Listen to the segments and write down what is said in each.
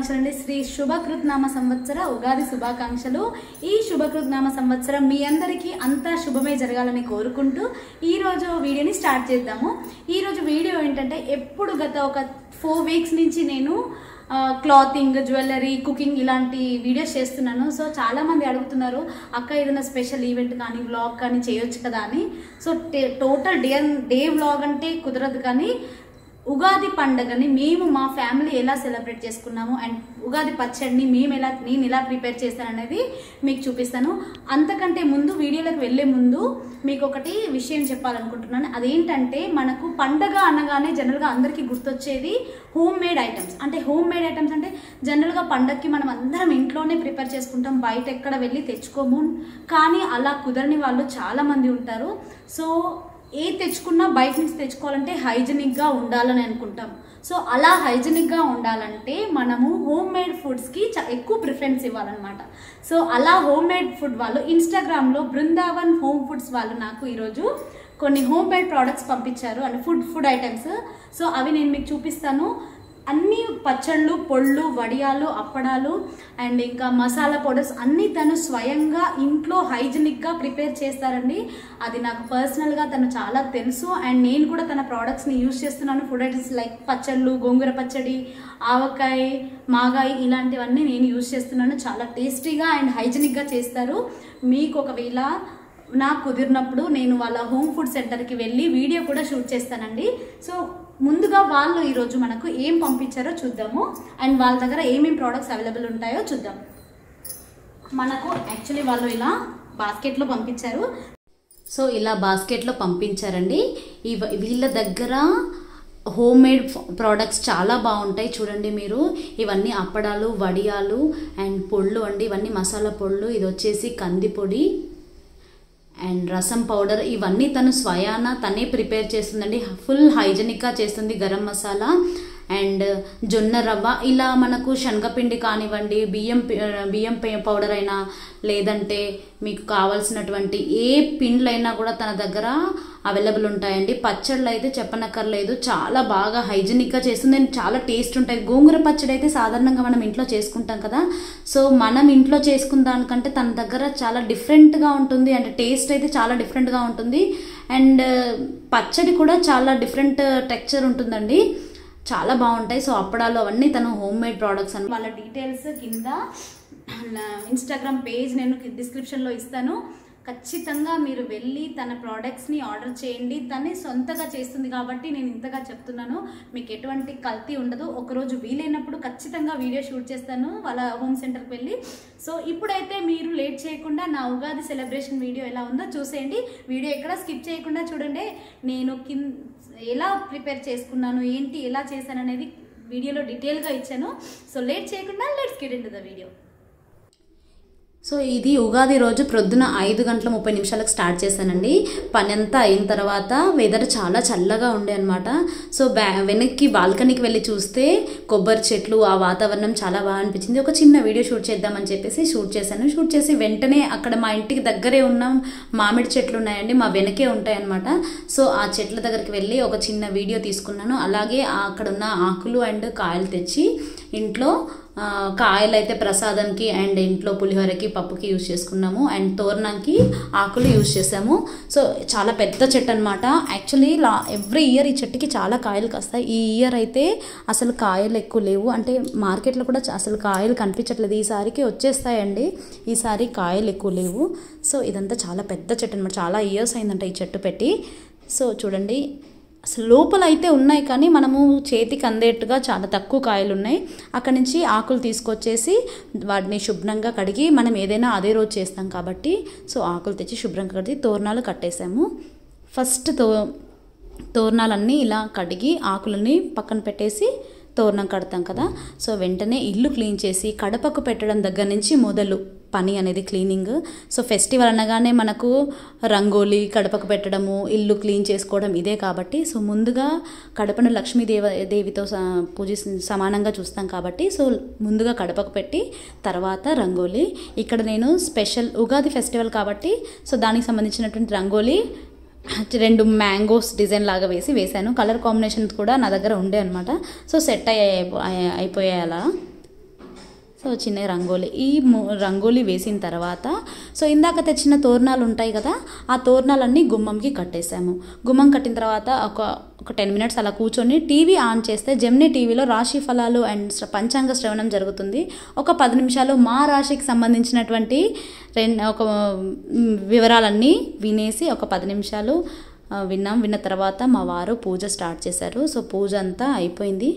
శుభాకాంక్షలు అండి శ్రీ శుభకృత్నామ సంవత్సర ఉగాది శుభాకాంక్షలు ఈ శుభకృత్నామ సంవత్సరం మీ అందరికీ అంతా శుభమే జరగాలని కోరుకుంటూ ఈ రోజు వీడియోని స్టార్ట్ చేద్దాము ఈ రోజు వీడియో ఏంటంటే ఎప్పుడు గత ఒక ఫోర్ వీక్స్ నుంచి నేను క్లాతింగ్ జ్యువెలరీ కుకింగ్ ఇలాంటి వీడియోస్ చేస్తున్నాను సో చాలా మంది అడుగుతున్నారు అక్క ఏదైనా స్పెషల్ ఈవెంట్ కానీ వ్లాగ్ కానీ చేయొచ్చు కదా అని so total day day vlog అంటే కుదరదు కానీ ఉగాది పండగని మేము మా ఫ్యామిలీ ఎలా సెలబ్రేట్ చేసుకున్నాము అండ్ ఉగాది పచ్చడిని మేము ఎలా నేను ఎలా ప్రిపేర్ చేస్తాను అనేది మీకు చూపిస్తాను అంతకంటే ముందు వీడియోలోకి వెళ్ళే ముందు మీకు ఒకటి విషయం చెప్పాలనుకుంటున్నాను అదేంటంటే మనకు పండగ అనగానే జనరల్గా అందరికీ గుర్తొచ్చేది హోమ్ మేడ్ ఐటమ్స్ అంటే హోమ్ మేడ్ ఐటమ్స్ అంటే జనరల్గా పండగకి మనం అందరం ఇంట్లోనే ప్రిపేర్ చేసుకుంటాం బయట ఎక్కడ వెళ్ళి తెచ్చుకోము కానీ అలా కుదరని వాళ్ళు చాలా మంది ఉంటారు సో ఏ తెచ్చుకున్నా బయట నుంచి తెచ్చుకోవాలంటే హైజెనిక్గా ఉండాలని అనుకుంటాం సో అలా హైజెనిక్గా ఉండాలంటే మనము హోమ్ మేడ్ ఫుడ్స్కి చ ఎక్కువ ప్రిఫరెన్స్ ఇవ్వాలన్నమాట సో అలా హోమ్ మేడ్ ఫుడ్ వాళ్ళు ఇన్స్టాగ్రామ్లో బృందావన్ హోమ్ ఫుడ్స్ వాళ్ళు నాకు ఈరోజు కొన్ని హోమ్ మేడ్ ప్రోడక్ట్స్ పంపించారు అంటే ఫుడ్ ఫుడ్ ఐటమ్స్ సో అవి నేను మీకు చూపిస్తాను అన్ని పచ్చళ్ళు పొళ్ళు వడియాలు అప్పడాలు అండ్ ఇంకా మసాలా పౌడర్స్ అన్నీ తను స్వయంగా ఇంట్లో హైజెనిక్గా ప్రిపేర్ చేస్తారండి అది నాకు పర్సనల్గా తను చాలా తెలుసు అండ్ నేను కూడా తన ప్రోడక్ట్స్ని యూజ్ చేస్తున్నాను ఫుడ్ ఐటమ్స్ లైక్ పచ్చళ్ళు గోంగూర పచ్చడి ఆవకాయ మాగాయి ఇలాంటివన్నీ నేను యూజ్ చేస్తున్నాను చాలా టేస్టీగా అండ్ హైజెనిక్గా చేస్తారు మీకు ఒకవేళ నాకు కుదిరినప్పుడు నేను వాళ్ళ హోమ్ ఫుడ్ సెంటర్కి వెళ్ళి వీడియో కూడా షూట్ చేస్తానండి సో ముందుగా వాళ్ళు ఈరోజు మనకు ఏం పంపించారో చూద్దాము అండ్ వాళ్ళ దగ్గర ఏమేమి ప్రోడక్ట్స్ అవైలబుల్ ఉంటాయో చూద్దాం మనకు యాక్చువల్లీ వాళ్ళు ఇలా బాస్కెట్లో పంపించారు సో ఇలా బాస్కెట్లో పంపించారండి ఇవ వీళ్ళ దగ్గర హోమ్ మేడ్ ప్రోడక్ట్స్ చాలా బాగుంటాయి చూడండి మీరు ఇవన్నీ అప్పడాలు వడియాలు అండ్ పొళ్ళు అండి ఇవన్నీ మసాలా పొళ్ళు ఇది వచ్చేసి కంది పొడి అండ్ రసం పౌడర్ ఇవన్నీ తను స్వయాన తనే ప్రిపేర్ చేస్తుందండి ఫుల్ హైజెనిక్గా చేస్తుంది గరం మసాలా అండ్ జొన్న రవ్వ ఇలా మనకు శనగపిండి కానివ్వండి బియ్యం పి- బియ్యం పి- పౌడర్ అయినా లేదంటే మీకు కావాల్సినటువంటి ఏ పిండ్లైనా కూడా తన దగ్గర అవైలబుల్ ఉంటాయండి పచ్చళ్ళు అయితే చెప్పనక్కర్లేదు చాలా బాగా హైజెనిక్గా చేస్తుంది అండ్ చాలా టేస్ట్ ఉంటాయి గోంగూర పచ్చడి అయితే సాధారణంగా మనం ఇంట్లో చేసుకుంటాం కదా సో మనం ఇంట్లో చేసుకున్న దానికంటే తన దగ్గర చాలా డిఫరెంట్గా ఉంటుంది అంటే టేస్ట్ అయితే చాలా డిఫరెంట్గా ఉంటుంది అండ్ పచ్చడి కూడా చాలా డిఫరెంట్ టెక్చర్ ఉంటుందండి చాలా బాగుంటాయి సో అప్పడాలు అవన్నీ తను హోమ్ మేడ్ ప్రోడక్ట్స్ అని వాళ్ళ డీటెయిల్స్ కింద నా ఇన్స్టాగ్రామ్ పేజ్ నేను డిస్క్రిప్షన్లో ఇస్తాను ఖచ్చితంగా మీరు వెళ్ళి తన ప్రోడక్ట్స్ని ఆర్డర్ చేయండి తనే సొంతగా చేస్తుంది కాబట్టి నేను ఇంతగా చెప్తున్నాను మీకు ఎటువంటి కల్తీ ఉండదు ఒకరోజు వీలైనప్పుడు ఖచ్చితంగా వీడియో షూట్ చేస్తాను వాళ్ళ హోమ్ సెంటర్కి వెళ్ళి సో ఇప్పుడైతే మీరు లేట్ చేయకుండా నా ఉగాది సెలబ్రేషన్ వీడియో ఎలా ఉందో చూసేయండి వీడియో ఎక్కడ స్కిప్ చేయకుండా చూడండి నేను కింద ఎలా ప్రిపేర్ చేసుకున్నాను ఏంటి ఎలా చేశాను అనేది వీడియోలో డీటెయిల్గా ఇచ్చాను సో లేట్ చేయకుండా let's get in the video so ఇది ఉగాది రోజు ప్రొద్దున ఐదు గంటల ముప్పై నిమిషాలకు స్టార్ట్ చేశానండి పని అంతా అయిన తర్వాత వెదర్ చాలా చల్లగా ఉండే అనమాట సో బ్యా వెనక్కి బాల్కనీకి వెళ్ళి చూస్తే కొబ్బరి చెట్లు ఆ వాతావరణం చాలా బాగా అనిపించింది ఒక చిన్న వీడియో షూట్ చేద్దామని చెప్పేసి షూట్ చేశాను షూట్ చేసి వెంటనే అక్కడ మా ఇంటికి దగ్గరే ఉన్న మామిడి చెట్లు ఉన్నాయండి మా వెనకే ఉంటాయన్నమాట సో ఆ చెట్ల దగ్గరికి వెళ్ళి ఒక చిన్న వీడియో తీసుకున్నాను అలాగే ఆ అక్కడ ఉన్న ఆకులు అండ్ కాయలు తెచ్చి ఇంట్లో ఆ, కాయలు అయితే ప్రసాదంకి అండ్ ఇంట్లో పులిహోరకి పప్పుకి యూజ్ చేసుకున్నాము అండ్ తోరణంకి ఆకులు యూజ్ చేసాము సో చాలా పెద్ద చెట్టు అనమాట యాక్చువల్లీ లా ఎవ్రీ ఇయర్ ఈ చెట్టుకి చాలా కాయలు కాస్తాయి ఈ ఇయర్ అయితే అసలు కాయలు ఎక్కువ లేవు అంటే మార్కెట్లో కూడా చ- అసలు కాయలు కనిపించట్లేదు ఈసారికి వచ్చేస్తాయండి ఈసారి కాయలు ఎక్కువ లేవు సో ఇదంతా చాలా పెద్ద చెట్టు అనమాట చాలా ఇయర్స్ అయిందంట ఈ చెట్టు పెట్టి సో చూడండి అసలు లోపల అయితే ఉన్నాయి కానీ మనము చేతికి అందేట్టుగా చాలా తక్కువ కాయలు ఉన్నాయి అక్కడి నుంచి ఆకులు తీసుకొచ్చేసి వాటిని శుభ్రంగా కడిగి మనం ఏదైనా అదే రోజు చేస్తాం కాబట్టి సో ఆకులు తెచ్చి శుభ్రంగా కడిగి తోరణాలు కట్టేసాము ఫస్ట్ తో తోరణాలన్నీ ఇలా కడిగి ఆకులని పక్కన పెట్టేసి తోరణం కడతాం కదా సో వెంటనే ఇల్లు క్లీన్ చేసి కడపకు పెట్టడం దగ్గర నుంచి మొదలు పని అనేది క్లీనింగ్ సో ఫెస్టివల్ అనగానే మనకు రంగోలీ కడపకు పెట్టడము ఇల్లు క్లీన్ చేసుకోవడం ఇదే కాబట్టి సో ముందుగా కడపను లక్ష్మీదేవ దేవితో స- పూజి సమానంగా చూస్తాం కాబట్టి సో ముందుగా కడపకు పెట్టి తర్వాత రంగోలీ ఇక్కడ నేను స్పెషల్ ఉగాది ఫెస్టివల్ కాబట్టి సో దానికి సంబంధించినటువంటి రంగోలీ రెండు మ్యాంగోస్ డిజైన్ లాగా వేసి వేశాను కలర్ కాంబినేషన్ కూడా నా దగ్గర ఉండే అనమాట సో సెట్ అయ్యాయి అయిపోయాయి అలా సో చిన్న రంగోలీ ఈ ము- రంగోలీ వేసిన తర్వాత సో ఇందాక తెచ్చిన తోరణాలు ఉంటాయి కదా ఆ తోరణాలన్నీ గుమ్మంకి కట్టేశాము గుమ్మం కట్టిన తర్వాత ఒక ఒక టెన్ మినిట్స్ అలా కూర్చొని టీవీ ఆన్ చేస్తే జెమ్నీ టీవీలో రాశి ఫలాలు అండ్ శ్ర- పంచాంగ శ్రవణం జరుగుతుంది ఒక పది నిమిషాలు మా రాశికి సంబంధించినటువంటి రెండు ఒక మ్, వివరాలన్నీ వినేసి ఒక పది నిమిషాలు ఆ, విన్నాం విన్న తర్వాత మా వారు పూజ స్టార్ట్ చేశారు సో పూజ అంతా అయిపోయింది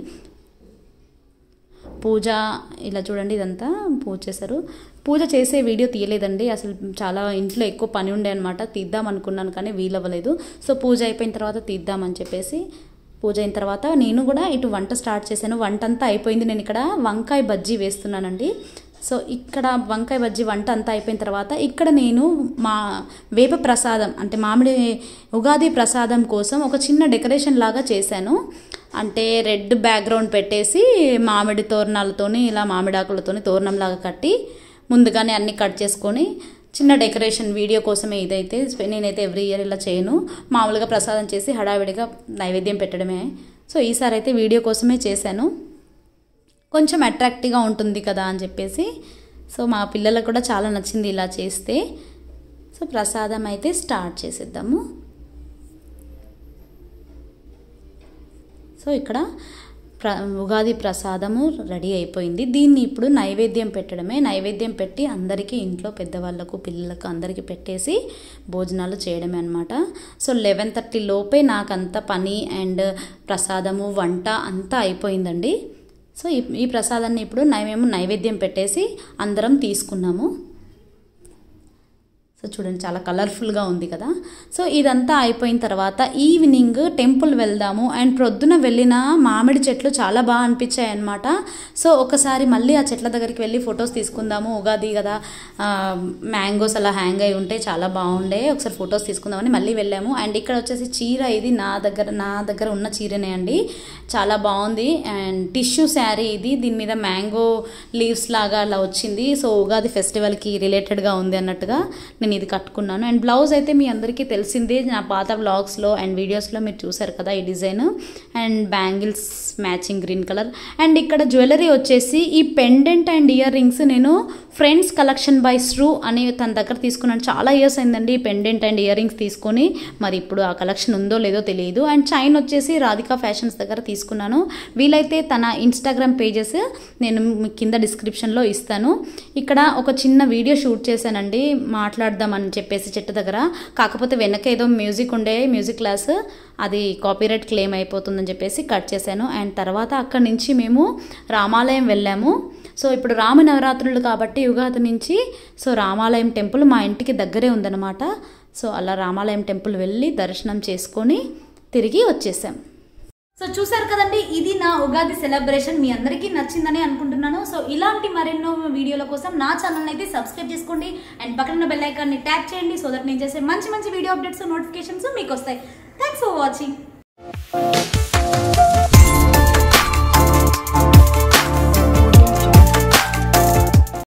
పూజ ఇలా చూడండి ఇదంతా పూజ చేశారు పూజ చేసే వీడియో తీయలేదండి అసలు చాలా ఇంట్లో ఎక్కువ పని ఉండే అనమాట తీద్దాం అనుకున్నాను కానీ వీలవ్వలేదు సో పూజ అయిపోయిన తర్వాత తీద్దామని చెప్పేసి పూజ అయిన తర్వాత నేను కూడా ఇటు వంట స్టార్ట్ చేశాను వంట అంతా అయిపోయింది నేను ఇక్కడ వంకాయ బజ్జీ వేస్తున్నానండి సో ఇక్కడ వంకాయ బజ్జీ వంట అంతా అయిపోయిన తర్వాత ఇక్కడ నేను మా వేప ప్రసాదం అంటే మామిడి ఉగాది ప్రసాదం కోసం ఒక చిన్న డెకరేషన్ లాగా చేశాను అంటే రెడ్ బ్యాక్గ్రౌండ్ పెట్టేసి మామిడి తోరణాలతోని ఇలా మామిడాకులతోని తోరణంలాగా కట్టి ముందుగానే అన్ని కట్ చేసుకొని చిన్న డెకరేషన్ వీడియో కోసమే ఇదైతే నేనైతే ఎవ్రీ ఇయర్ ఇలా చేయను మామూలుగా ప్రసాదం చేసి హడావిడిగా నైవేద్యం పెట్టడమే సో ఈసారి అయితే వీడియో కోసమే చేశాను కొంచెం అట్రాక్టివ్గా ఉంటుంది కదా అని చెప్పేసి సో మా పిల్లలకు కూడా చాలా నచ్చింది ఇలా చేస్తే సో ప్రసాదం అయితే స్టార్ట్ చేసేద్దాము సో ఇక్కడ ప్ర ఉగాది ప్రసాదము రెడీ అయిపోయింది దీన్ని ఇప్పుడు నైవేద్యం పెట్టడమే నైవేద్యం పెట్టి అందరికీ ఇంట్లో పెద్దవాళ్ళకు పిల్లలకు అందరికీ పెట్టేసి భోజనాలు చేయడమే అనమాట సో లెవెన్ థర్టీ లోపే నాకంత పని అండ్ ప్రసాదము వంట అంతా అయిపోయిందండి సో ఈ ఈ ప్రసాదాన్ని ఇప్పుడు నై- మేము నైవేద్యం పెట్టేసి అందరం తీసుకున్నాము సో చూడండి చాలా కలర్ఫుల్గా ఉంది కదా సో ఇదంతా అయిపోయిన తర్వాత ఈవినింగ్ టెంపుల్ వెళ్దాము అండ్ ప్రొద్దున వెళ్ళిన మామిడి చెట్లు చాలా బాగా అనిపించాయి అనమాట సో ఒకసారి మళ్ళీ ఆ చెట్ల దగ్గరికి వెళ్ళి ఫొటోస్ తీసుకుందాము ఉగాది కదా మ్యాంగోస్ అలా హ్యాంగ్ అయి ఉంటే చాలా బాగుండే ఒకసారి ఫొటోస్ తీసుకుందామని మళ్ళీ వెళ్ళాము అండ్ ఇక్కడ వచ్చేసి చీర ఇది నా దగ్గర నా దగ్గర ఉన్న చీరనే అండి చాలా బాగుంది అండ్ టిష్యూ శారీ ఇది దీని మీద మ్యాంగో లీవ్స్ లాగా అలా వచ్చింది సో ఉగాది ఫెస్టివల్కి రిలేటెడ్గా ఉంది అన్నట్టుగా నేను ఇది కట్టుకున్నాను అండ్ బ్లౌజ్ అయితే మీ అందరికీ తెలిసిందే నా పాత బ్లాగ్స్లో అండ్ వీడియోస్లో మీరు చూసారు కదా ఈ design and bangles matching green colour and ఇక్కడ జ్యువెలరీ వచ్చేసి ఈ పెండెంట్ అండ్ ఇయర్ రింగ్స్ నేను ఫ్రెండ్స్ కలెక్షన్ బై స్ట్రూ అని తన దగ్గర తీసుకున్నాను చాలా ఇయర్స్ అయిందండి ఈ పెండెంట్ అండ్ ఇయర్ రింగ్స్ తీసుకొని మరి ఇప్పుడు ఆ కలెక్షన్ ఉందో లేదో తెలియదు అండ్ చైన్ వచ్చేసి రాధికా ఫ్యాషన్స్ దగ్గర తీసుకున్నాను వీలైతే తన ఇన్స్టాగ్రామ్ పేజెస్ నేను మీకు కింద డిస్క్రిప్షన్లో ఇస్తాను ఇక్కడ ఒక చిన్న వీడియో షూట్ చేశానండి మాట్లాడదామని చెప్పేసి చెట్టు దగ్గర కాకపోతే వెనక ఏదో మ్యూజిక్ ఉండే మ్యూజిక్ క్లాస్ అది కాపీరైట్ క్లెయిమ్ అయిపోతుందని చెప్పేసి కట్ చేశాను అండ్ తర్వాత అక్కడి నుంచి మేము రామాలయం వెళ్ళాము సో ఇప్పుడు రామ నవరాత్రులు కాబట్టి యుగాది నుంచి సో రామాలయం టెంపుల్ మా ఇంటికి దగ్గరే ఉందన్నమాట సో అలా రామాలయం టెంపుల్ వెళ్ళి దర్శనం చేసుకొని తిరిగి వచ్చేసాం సో చూసారు కదండి ఇది నా ఉగాది సెలబ్రేషన్ మీ అందరికీ నచ్చిందని అనుకుంటున్నాను సో ఇలాంటి మరెన్నో వీడియోల కోసం నా ఛానల్ అయితే సబ్స్క్రైబ్ చేసుకోండి అండ్ పక్కన బెల్ ఐకాన్ని ట్యాప్ చేయండి సో దట్ నేను చేసే మంచి మంచి వీడియో అప్డేట్స్ నోటిఫికేషన్స్ మీకు వస్తాయి థ్యాంక్స్ ఫర్ వాచింగ్